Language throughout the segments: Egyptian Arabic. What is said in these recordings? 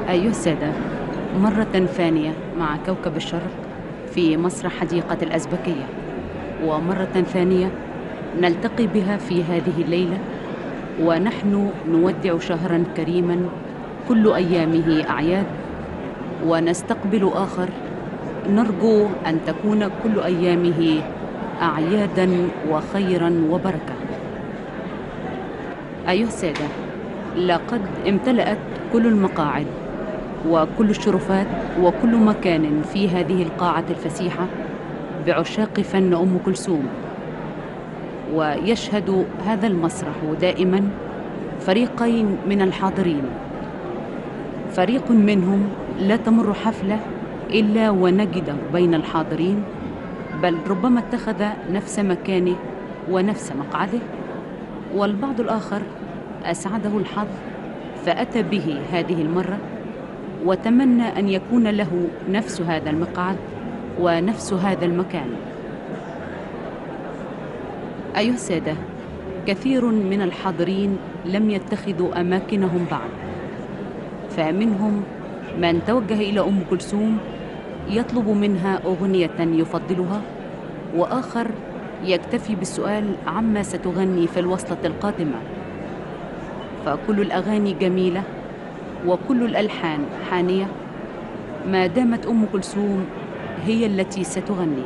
أيها السادة مرة ثانية مع كوكب الشرق في مسرح حديقة الأزبكية ومرة ثانية نلتقي بها في هذه الليلة ونحن نودع شهرا كريما كل أيامه أعياد ونستقبل آخر نرجو أن تكون كل أيامه أعيادا وخيرا وبركة أيها السادة لقد امتلأت كل المقاعد وكل الشرفات وكل مكان في هذه القاعة الفسيحة بعشاق فن أم كلثوم ويشهد هذا المسرح دائما فريقين من الحاضرين فريق منهم لا تمر حفلة إلا ونجده بين الحاضرين بل ربما اتخذ نفس مكانه ونفس مقعده والبعض الآخر أسعده الحظ فأتى به هذه المرة وتمنى أن يكون له نفس هذا المقعد ونفس هذا المكان أيها السادة كثير من الحاضرين لم يتخذوا أماكنهم بعد فمنهم من توجه إلى أم كلثوم يطلب منها أغنية يفضلها وآخر يكتفي بالسؤال عما ستغني في الوصلة القادمة فكل الأغاني جميلة وكل الألحان حانية ما دامت أم كلثوم هي التي ستغني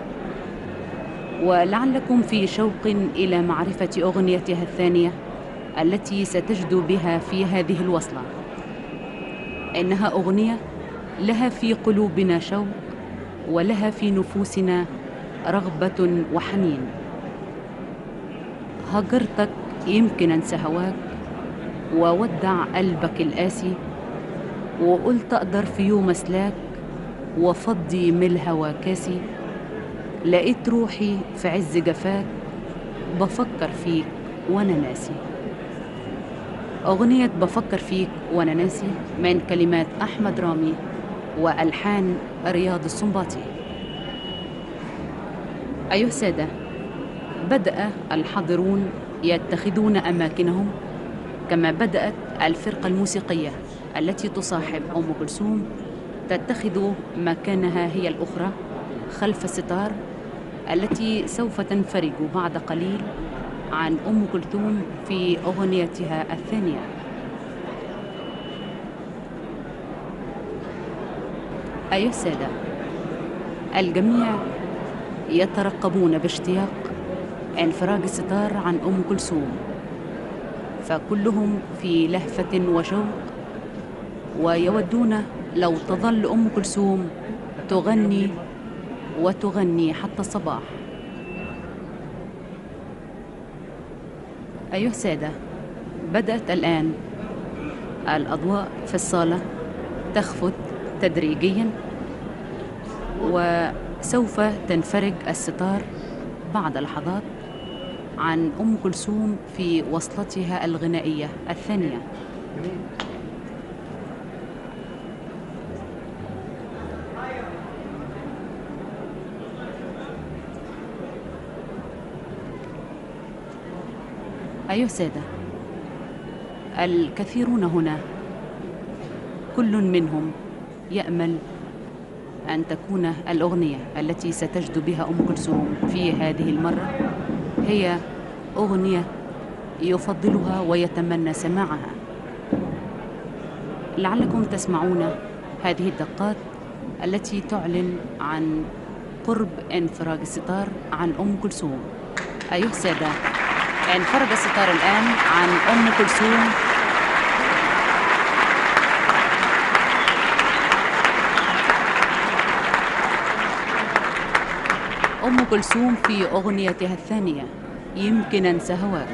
ولعلكم في شوق إلى معرفة أغنيتها الثانية التي ستجدو بها في هذه الوصلة إنها أغنية لها في قلوبنا شوق ولها في نفوسنا رغبة وحنين هجرتك يمكن أنسى هواك وودع قلبك القاسي وقلت أقدر في يوم أسلاك وفضي من الهوى كاسي لقيت روحي في عز جفاك بفكر فيك وأنا ناسي أغنية بفكر فيك وأنا ناسي من كلمات أحمد رامي وألحان رياض السنباطي أيها السادة بدأ الحاضرون يتخذون أماكنهم كما بدأت الفرقة الموسيقية التي تصاحب أم كلثوم تتخذ مكانها هي الأخرى خلف الستار التي سوف تنفرج بعد قليل عن أم كلثوم في أغنيتها الثانية أيها السادة الجميع يترقبون باشتياق انفراج الستار عن أم كلثوم فكلهم في لهفة وشوق ويودون لو تظل أم كلثوم تغني وتغني حتى الصباح أيها السادة بدأت الآن الأضواء في الصالة تخفت تدريجيا وسوف تنفرج الستار بعد لحظات عن أم كلثوم في وصلتها الغنائية الثانية أيها السادة الكثيرون هنا كل منهم يأمل أن تكون الأغنية التي ستجد بها أم كلثوم في هذه المرة هي أغنية يفضلها ويتمنى سماعها لعلكم تسمعون هذه الدقات التي تعلن عن قرب انفراج الستار عن أم كلثوم أيها السادة انفرج الستار الآن عن أم كلثوم أم كلثوم في أغنيتها الثانية يمكن أنسى هواك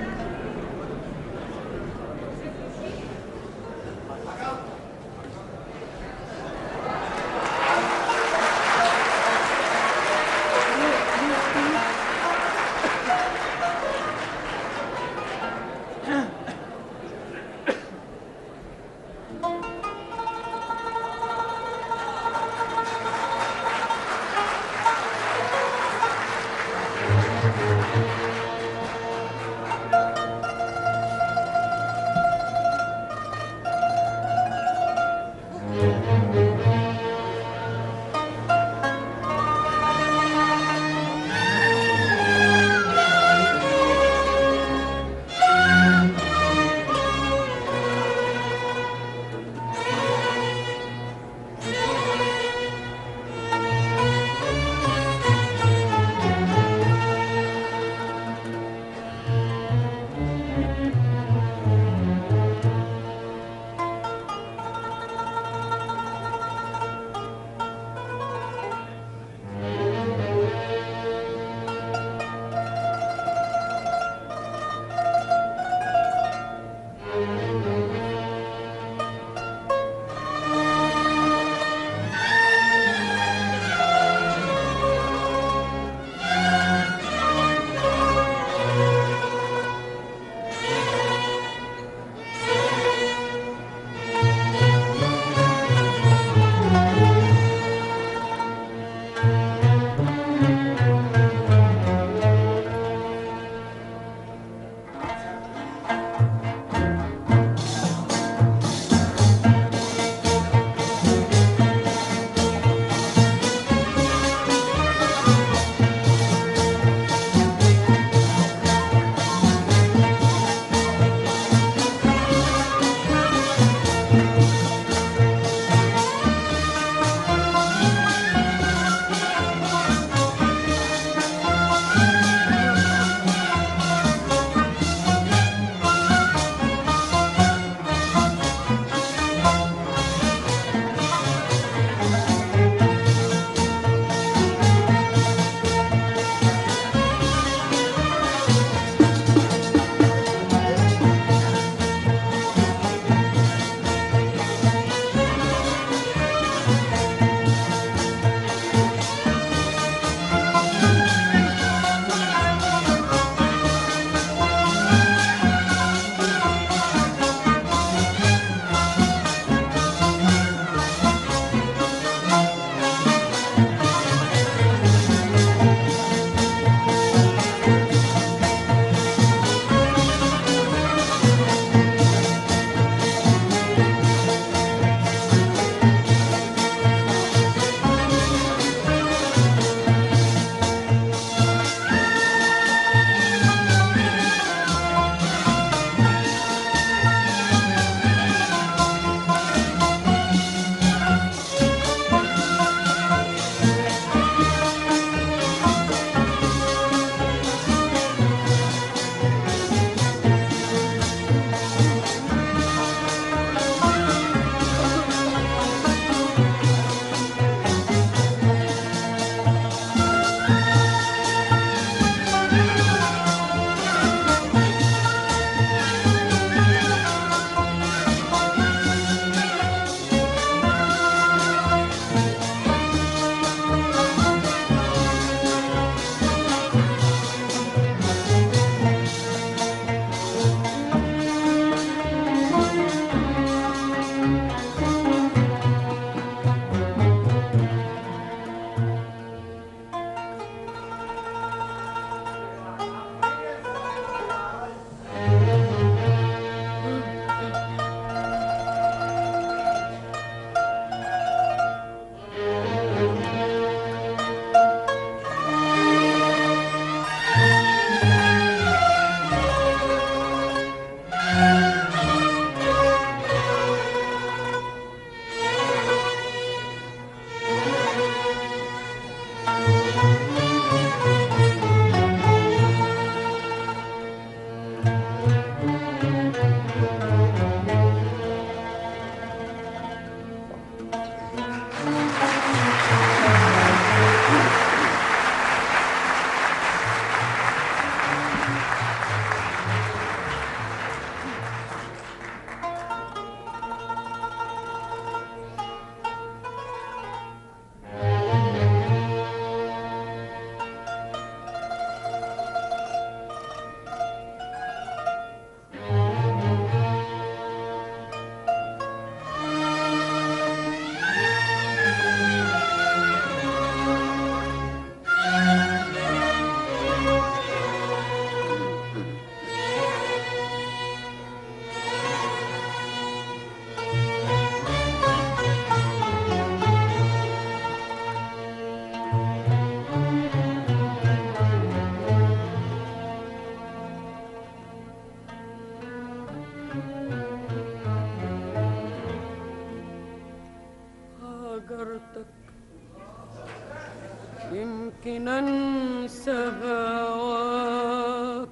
يمكن انسى هواك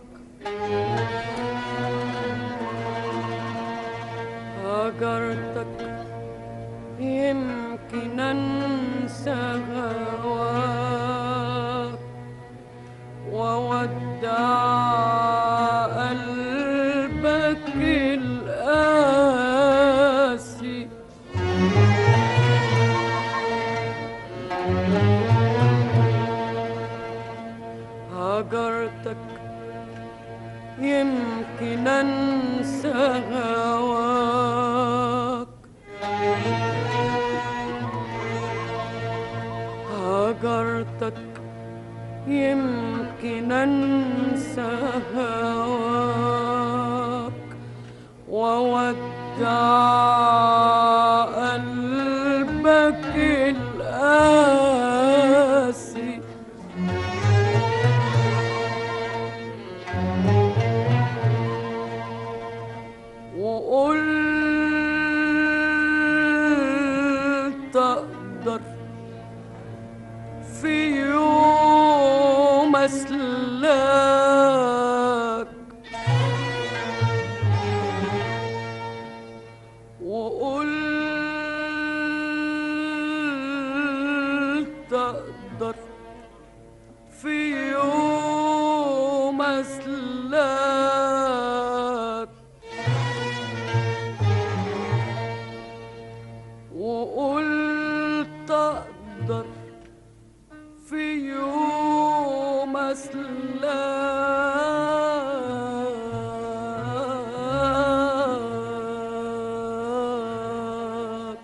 هجرتك يمكن انسى هواك وودع قلبك القاسي هجرتك يمكن انسى هواك هجرتك يمكن انسى هواك وودع قلبك القاسي وقلت اقدر في يوم اسلاك وقلت اقدر في يوم اسلاك وقلت اقدر في يوم اسلاك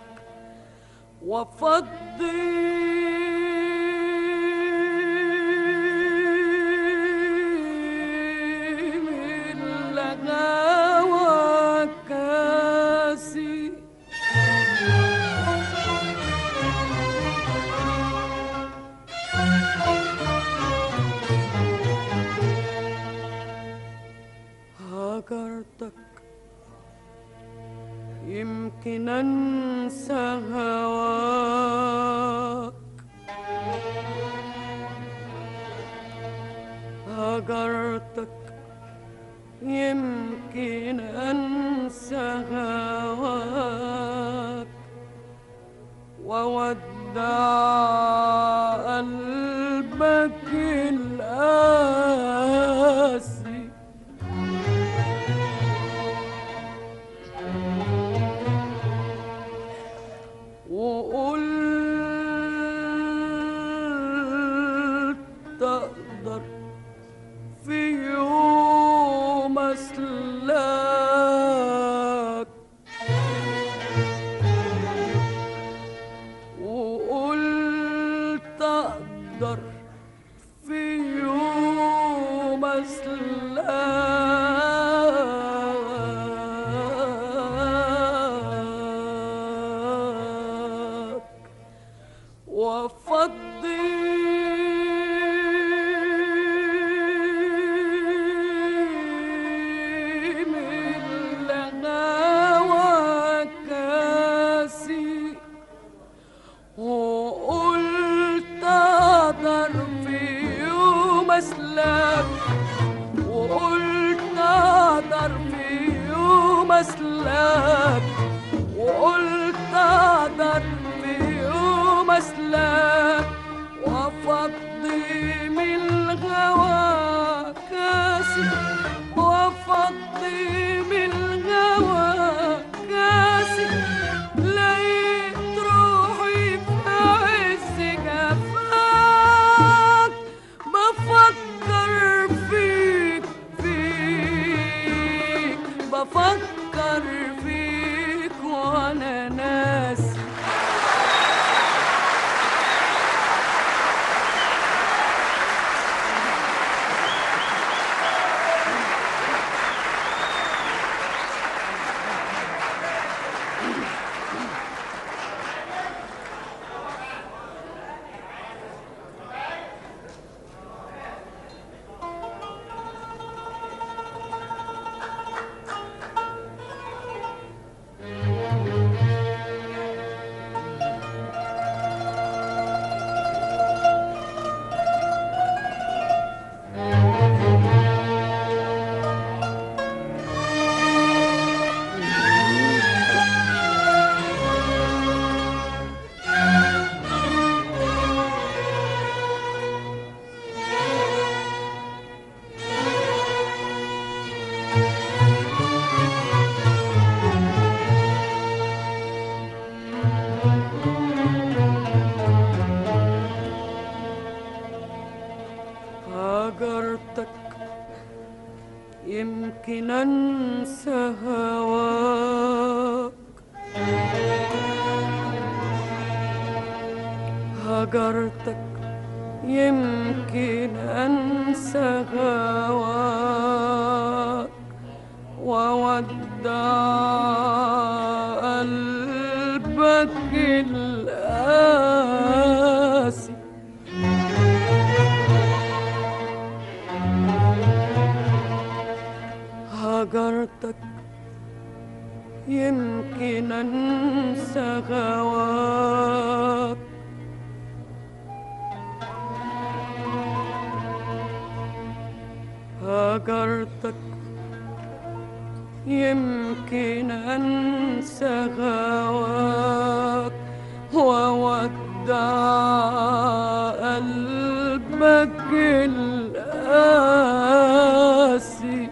وفضي من لغاوى كاسي هاجرتك يمكن انسى هواك هاجرتك يمكن انسى هواك وودع قلبك القاسي وقلت اقدر في يوم اسلاك وقلت اقدر في يوم اسلاك وفضي من لغاوى كاسي وقلت اقدر في يوم اسلك وقلت اقدر في يوم اسلك وقلت اقدر في يوم اسلك وافضي من الغوا كاسي وافضي من الغوا كاسي لقيت روحي في عز جفاك بفكر فيك فيك بفكر فيك وانا ناسي هجرتك يمكن أنسى هواك وودع قلبك القاسي هجرتك يمكن أنسى هواك هجرتك يمكن أنسى هواك وودع قلبك القاسي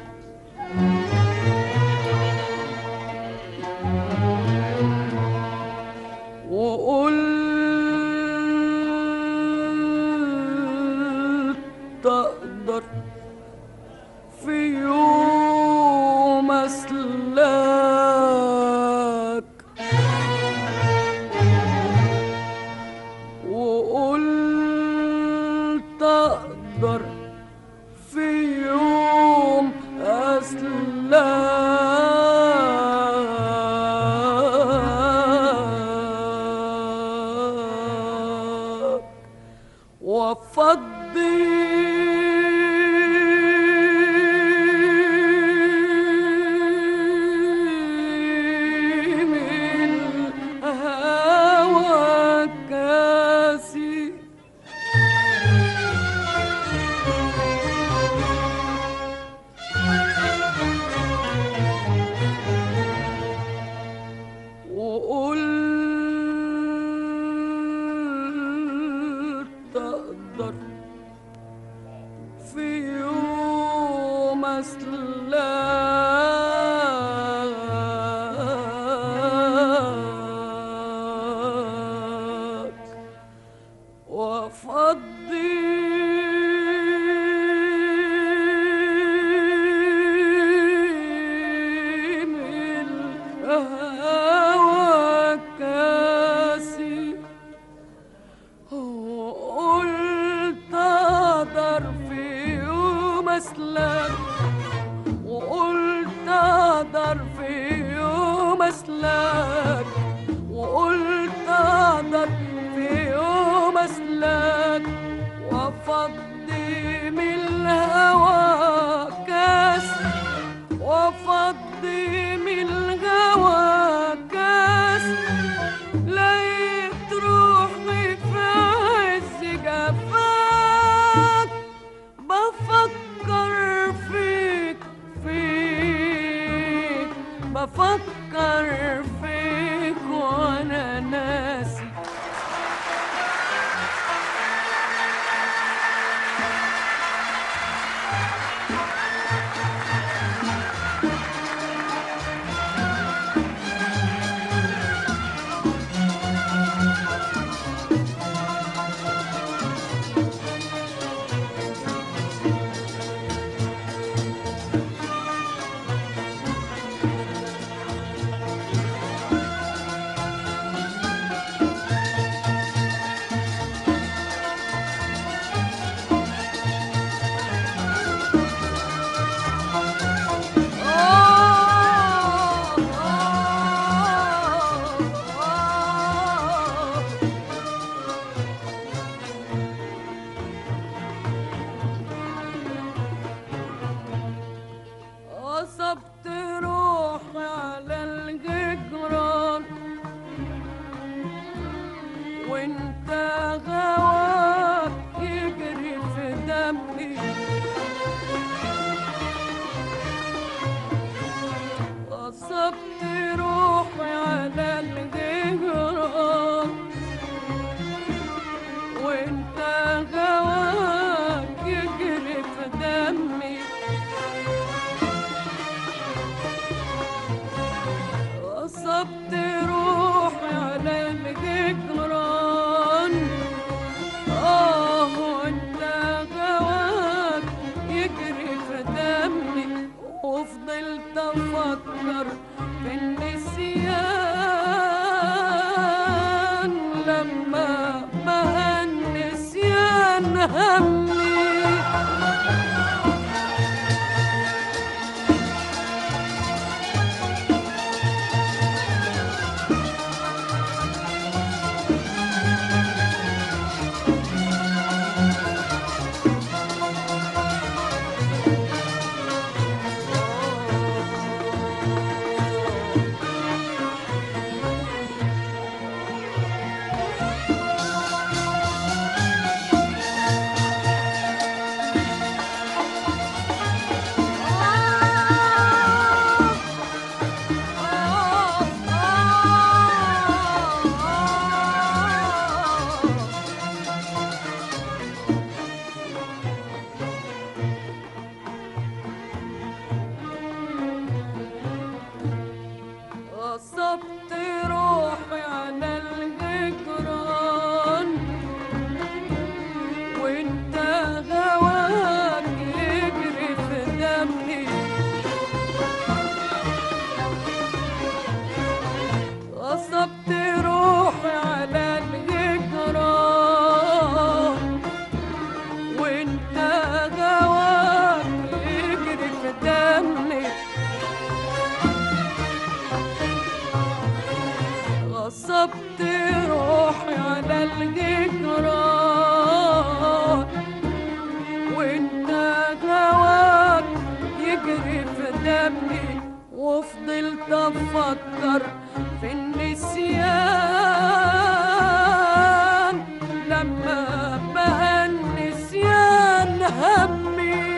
وقلت أقدر في يوم أسلاك وقلت أقدر في يوم أسلاك وفضي من هواك كاسي وقلت أقدر في يوم أسلاك وأفضي من هواك كاسي وقلت أقدر في يوم أسلك وقلت أقدر في يوم أسلك وقلت أقدر في يوم أسلك وأفضي من الهوى كاس وأفضي من الهوى كاس لقيت روحي في عز جفاك بفكر فيك فيك بفكر فيك وانا ناسي قصبت روحي على الجدران وانت غواك يجري في دمي قصبت روحي على الجدران وانت غواك يجري في دمي غصبت روحي على الجدران اه وانت غواك يجري في دمي وفضلت افكر في النسيان لما بهن همي غصبت روحي على الهجران وانت هواك يجري في دمي غصبت روحي على الهجران وانت هواك يجري في دمي غصبت روحي على الهجران وانت هواك يجري في دمي وفضلت افكر في النسيان لما بقى النسيان همي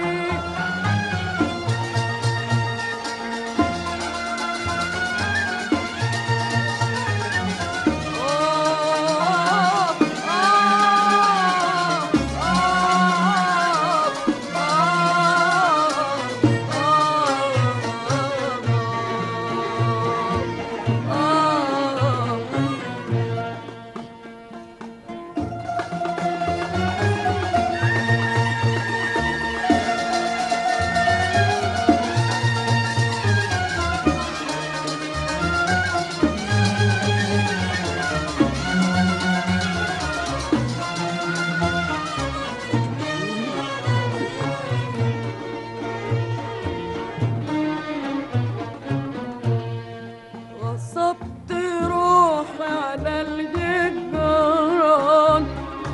غصبت روحي على الهجران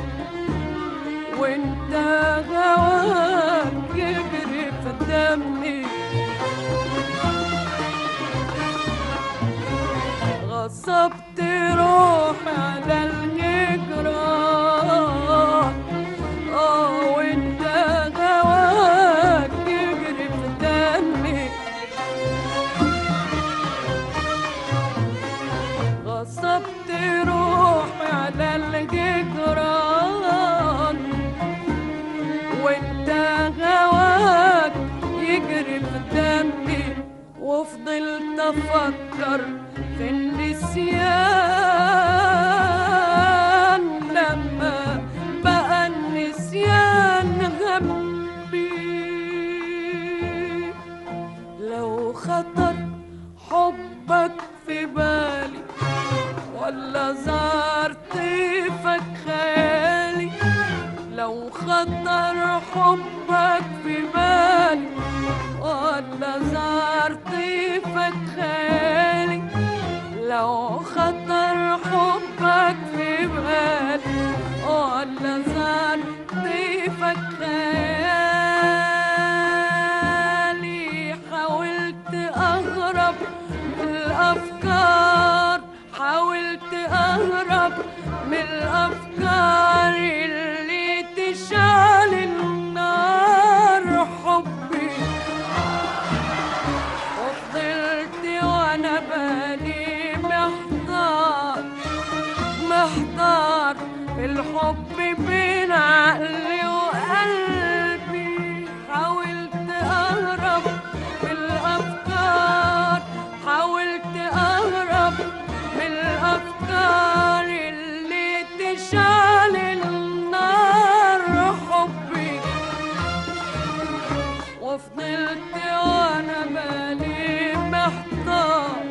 وانت هواك يجري في دمي غصبت روحي على الهجران اه وانت هواك يجري في دمي غصبت روحي على الجدران وانت هواك يجري في دمي وفضلت افكر في النسيان لما بقى النسيان همي لو خطر حبك في بالي ولا زار طيفك خيالي لو خطر حبك في بالي ولا زار طيفك خيالي لو خطر حبك في بالي ولا زار طيفك خيالي حاولت أهرب من الأفكار حاولت أهرب من الأفكار اللي تشعل النار حبي وفضلت وأنا بالي محتار محتار في الحب بين عقلي وقلبي حاولت أهرب من الأفكار حاولت أهرب من الأفكار اللي تشعل النار حبي وفضلت وأنا بالي محتار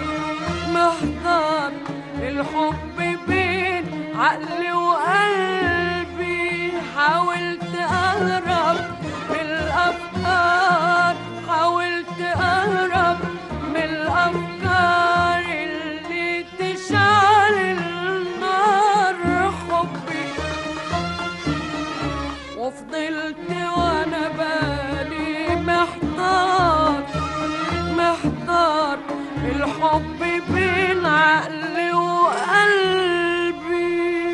محتار الحب بين عقلي وقلبي حاولت أهرب من الأفكار حاولت أهرب من الأفكار اللي تشعل النار حبي وفضلت وانا بالي محتار محتار الحب بين عقلي وقلبي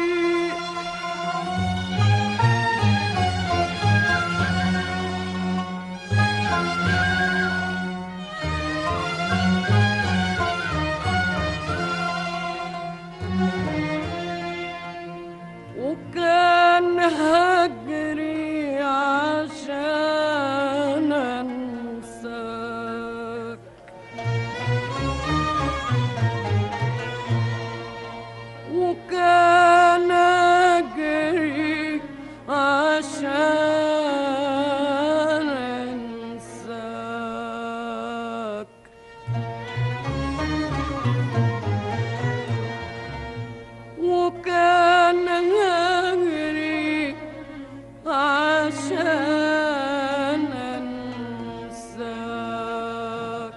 وكان هجري عشان انساك وكان هجري عشان انساك وكان هجري عشان انساك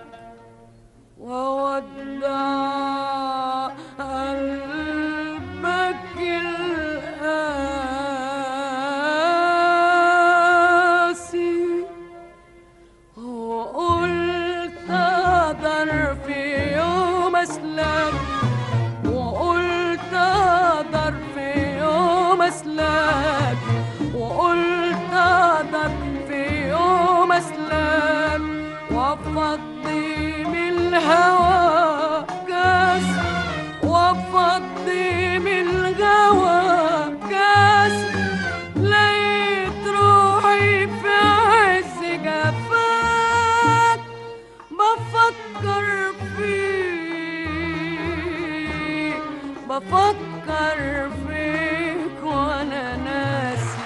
وودع قلبك القاسي وقلت اقدر في يوم اسلك وقلت اقدر في يوم اسلك وقلت اقدر في يوم اسلك وافضي من الهوى كاس وافضي من الهوى كاس لقيت روحي في عز جفاك بفكر فيك بفكر فيك وانا ناسي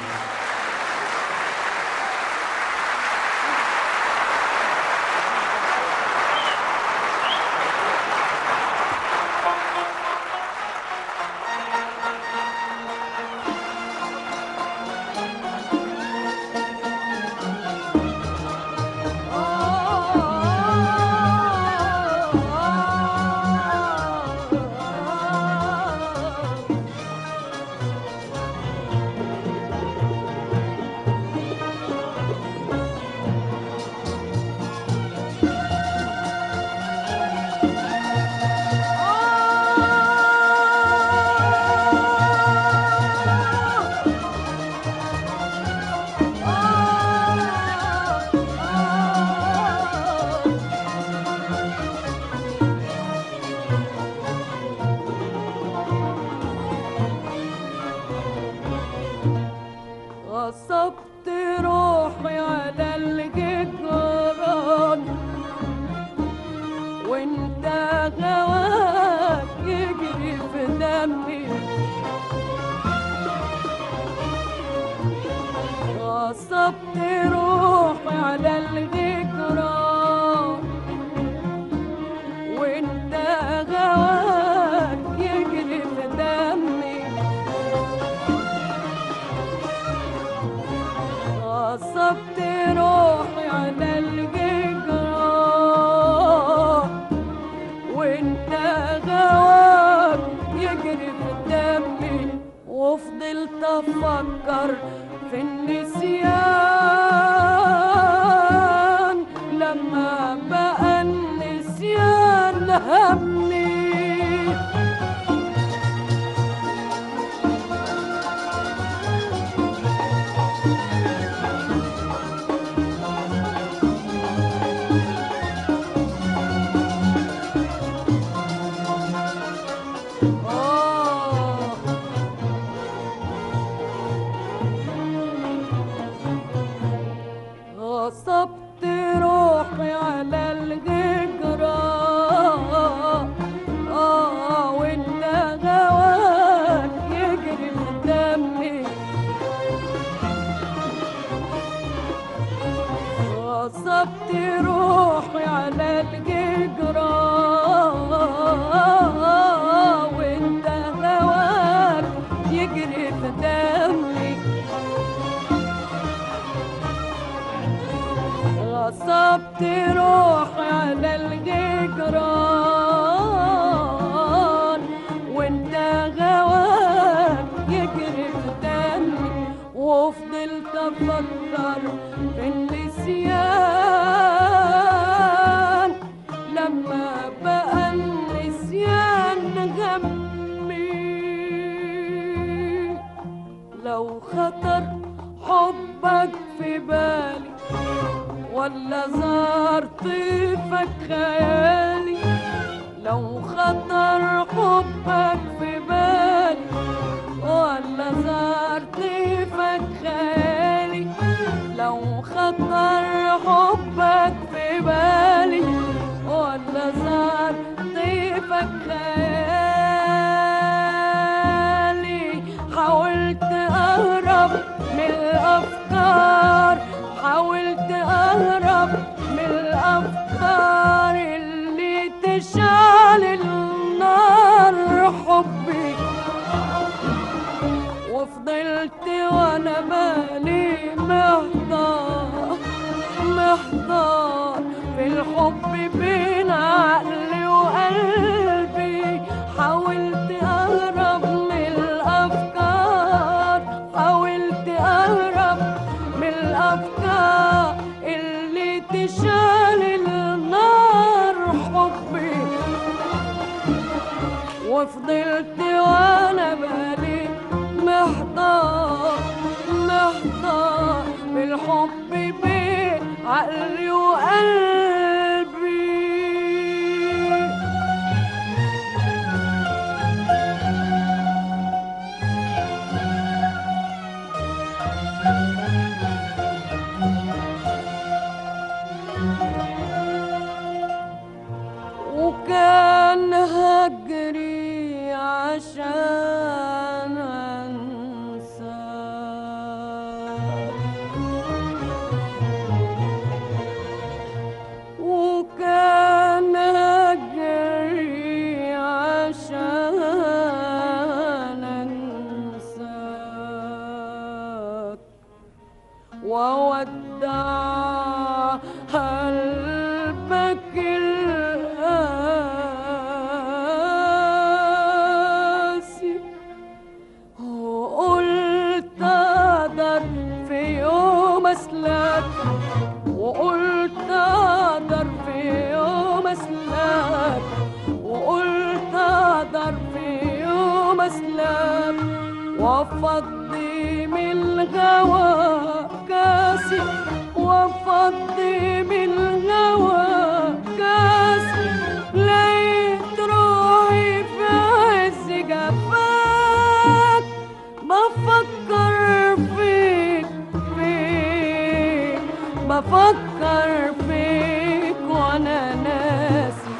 غصبت روحي على الجدران وانت غواك يجري في دمي غصبت روحي على الجدران وانت غواك يجري في دمي غصبت روحي على الجيجران وانت غواك يجري في دمي وفضلت افكر في النسيان لما بقى النسيان همي آه غصبت روحي على الهجرة ولا زار طيفك خيالي لو خطر حبك في بالي ولا زار طيفك خيالي لو خطر حبك في بالي ولا زار طيفك خيالي حاولت اهرب من الافكار حاولت اهرب من الافكار اللي تشعل النار حبي وفضلت وانا بالي محتار محتار في الحب بين عقلي وقلبي حاولت اهرب من الافكار حاولت اهرب من الافكار اللي تشعل النار حبي وفضلت وانا بالي محتار محتار بالحب بين عقلي وقلبي وكان هجري عشان انسى وكان هجري عشان انساك وودع قلبك القاسي وقلت اقدر في يوم اسلك وقلت اقدر في يوم اسلك وقلت اقدر في يوم اسلك وافضي من الغوى كاسي وافضي من الغوى كاسي لقيت روحي في عز جفاك بفكر فيك فيك بفكر فيك وانا ناسي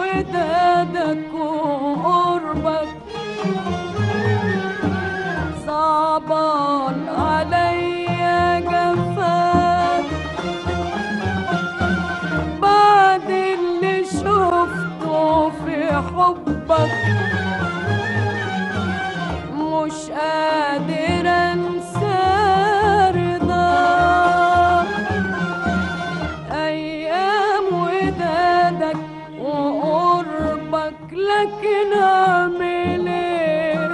ودادك وقربك صعبان عليا جفاك بعد اللي شفته في حبك مش قادر انسى رضاك ايام ودادك وقربك لكن اعمل ايه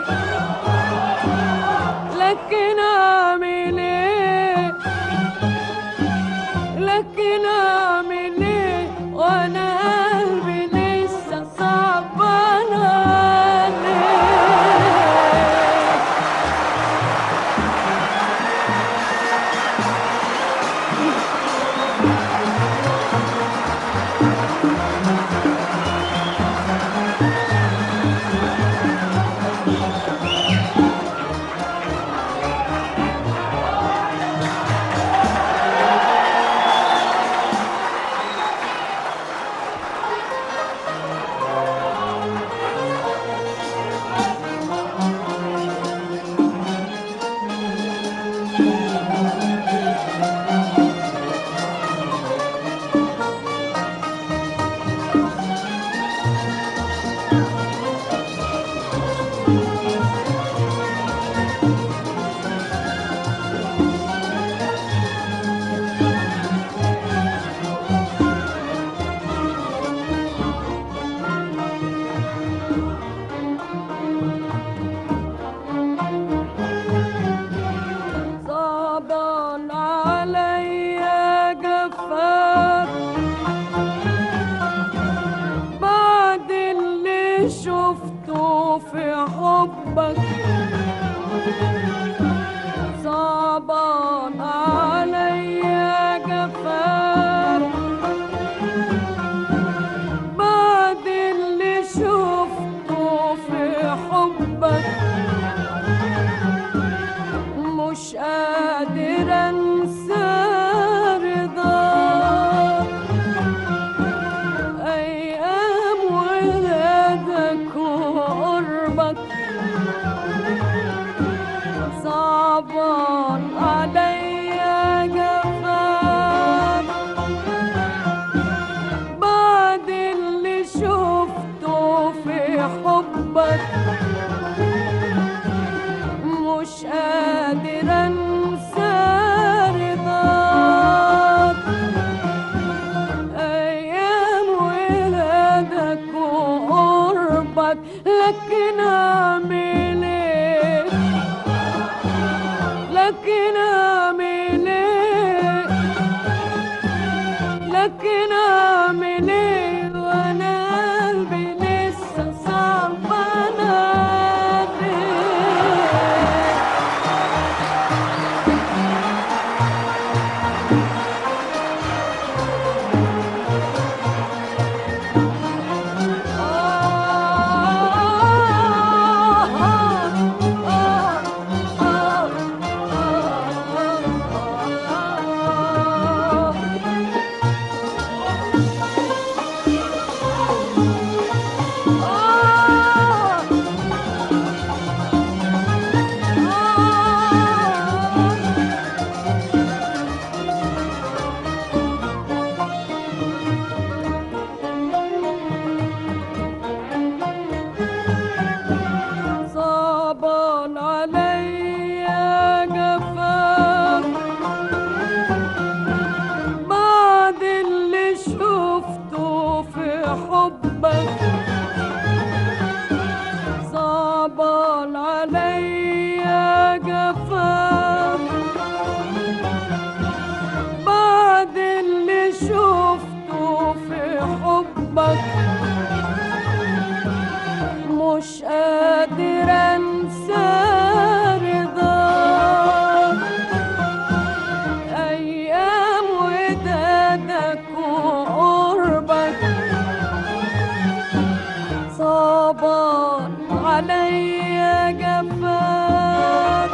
لكن اعمل ايه لكن اعمل ايه وانا قلبي لسه صعبان عليه صعبان عليا جفاك بعد اللي شفته في حبك صعبان عليا جفاك بعد اللي شفته في حبك مش قادر انسى رضاك ايام ولادك وقربك صعبان عليا جفاك بعد اللي شفته في حبك مش قادر انسى رضاك ايام ولادك وقربك لكن اعمل ايه لكن اعمل ايه لكن اعمل ايه وانا قلبي لسه صعبان عليه صعبان عليا جفاك بعد اللي شفته في حبك صعبان عليا جفاك بعد اللي شفته في حبك مش قادر انسى رضاك ايام ودادك وقربك صعبان عليا جفاك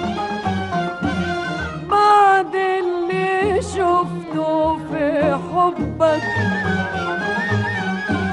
بعد اللي شفته في حبك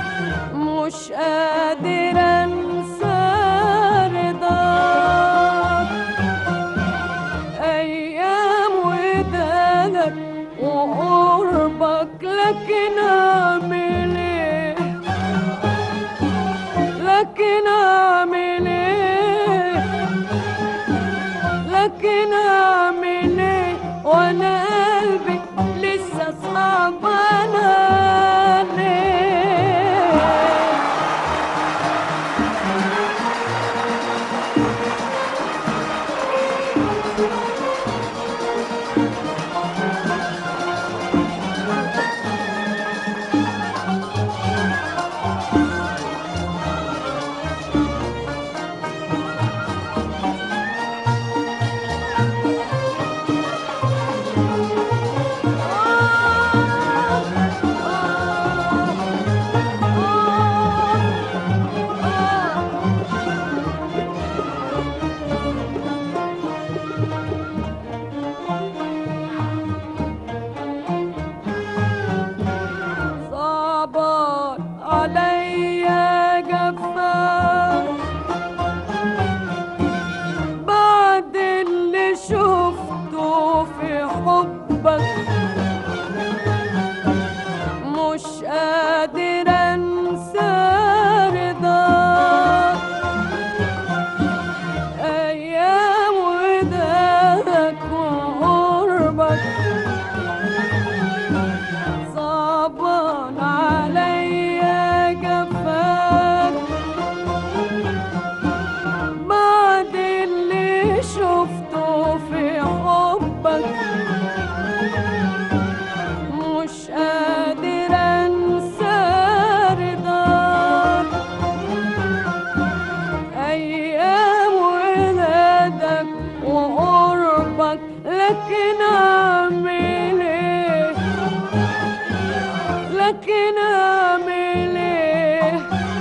لكن اعمل ايه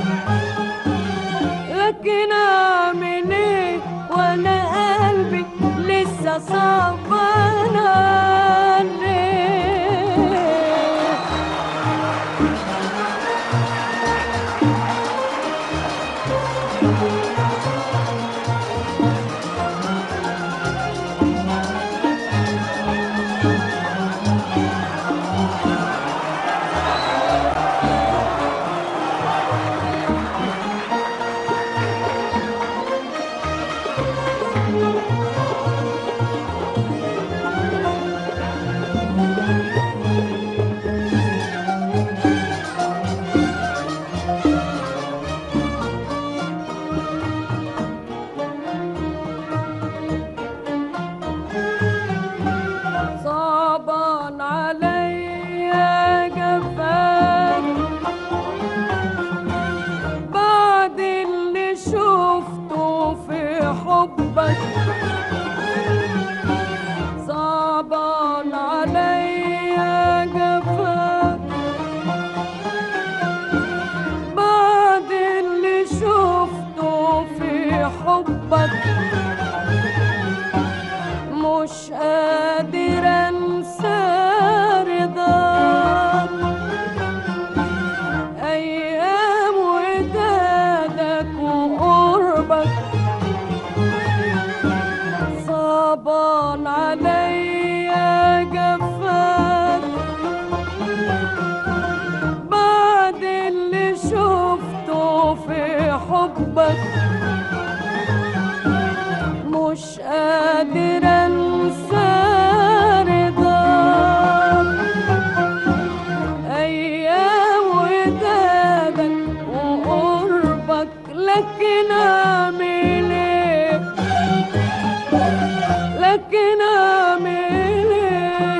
لكن اعمل ايه وانا قلبي لسه صعبان عليه صعبان عليا جفاك بعد اللي شفته في حبك صعبان عليا جفاك بعد اللي شفته في حبك مش قادر انسى رضاك ايام ودادك وقربك صعبان عليا جفاك بعد اللي شفته في حبك مش قادر انسى رضاك ايام ودادك وقربك لكن اعمل ايه لكن اعمل ايه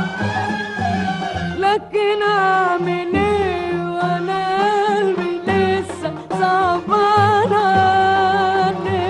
لكن اعمل ايه وانا قلبي لسه صعبان عليه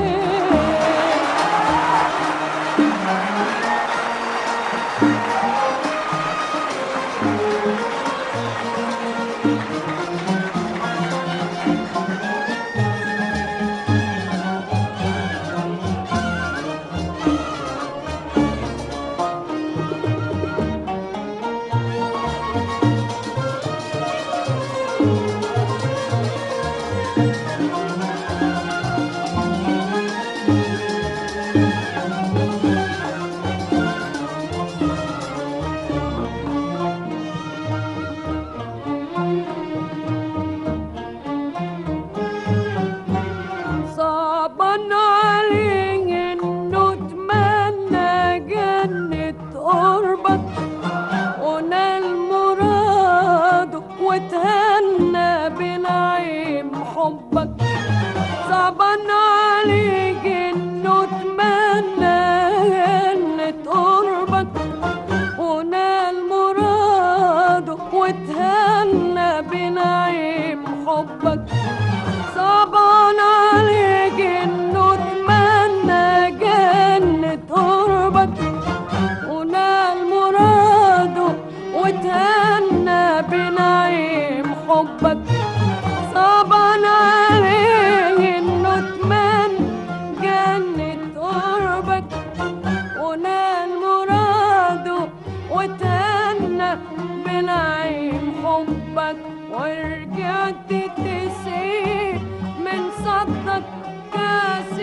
صعبان عليه انه اتمنى جنة قربك ونال مراده وتهنى بنعيم حبك صعبان عليه انه اتمنى جنة قربك ونال مراده وتهنى بنعيم حبك صعبان عليك انه اتمنى جنة قربك ونال مراده وتهنى بنعيم حبك صعبان عليه انه اتمنى جنة قربك ونال مراده وتهنى بنعيم حبك ورجعت تسيب من صدك كاس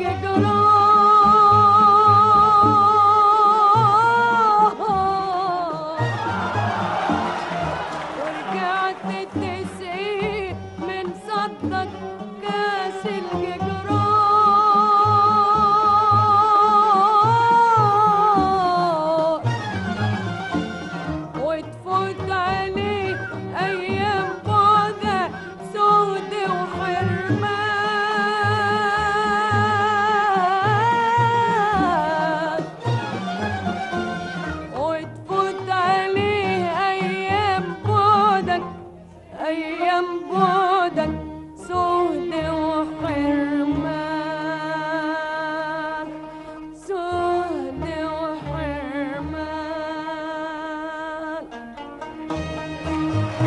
الجدران ورجعت تسيب من صدك كاس الجدران وتفوت عليه ايام بعدة سود وحرمان وتفوت عليه ايام بعدك ايام بعدك سود وحرمان سود وحرمان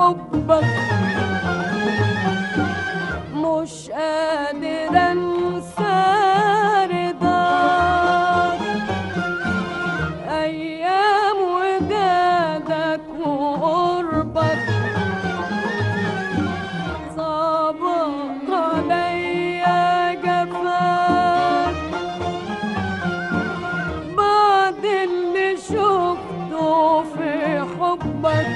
حبك مش قادر انسى رضاك ايام ودادك وقربك صابت عليا جفاك بعد اللي شفته في حبك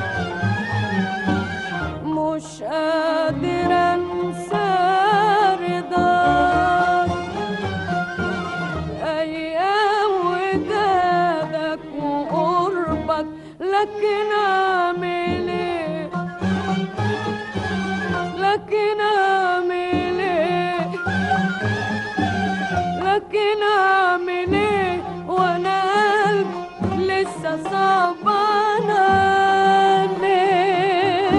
مش قادر انسى رضاك ايام ودادك وقربك لكن اعمل ايه لكن اعمل ايه لكن اعمل ايه وانا قلبي لسه صعبان عليه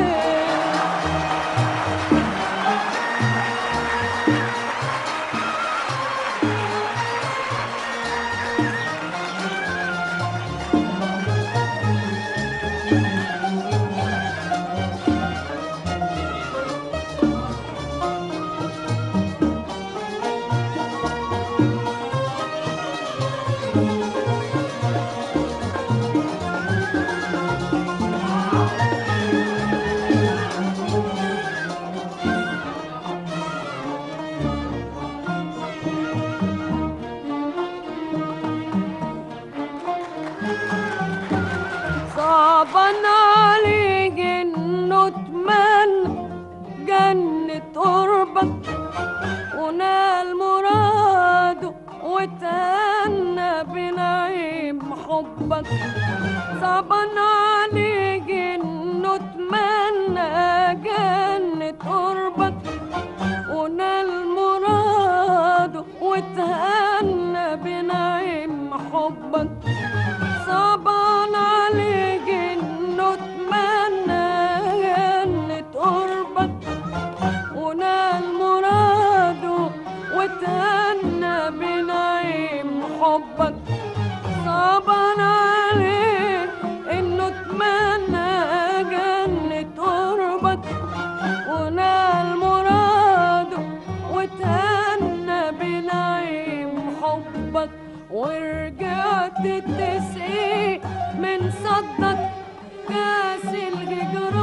صعبان عليك انه اتمنى جنة قربك ونال مراده وتهنى بنعيم حبك صعبان عليك انه اتمنى جنة قربك ونال مراده وتهنى بنعيم حبك صعبان عليك انه اتمنى جنة قربك ونال مراده وتهنى بنعيم حبك صعبان عليك انه اتمنى جنة قربك ونال مراده وتهنى بنعيم حبك ورجعت تسقي من صدك كاس الهجران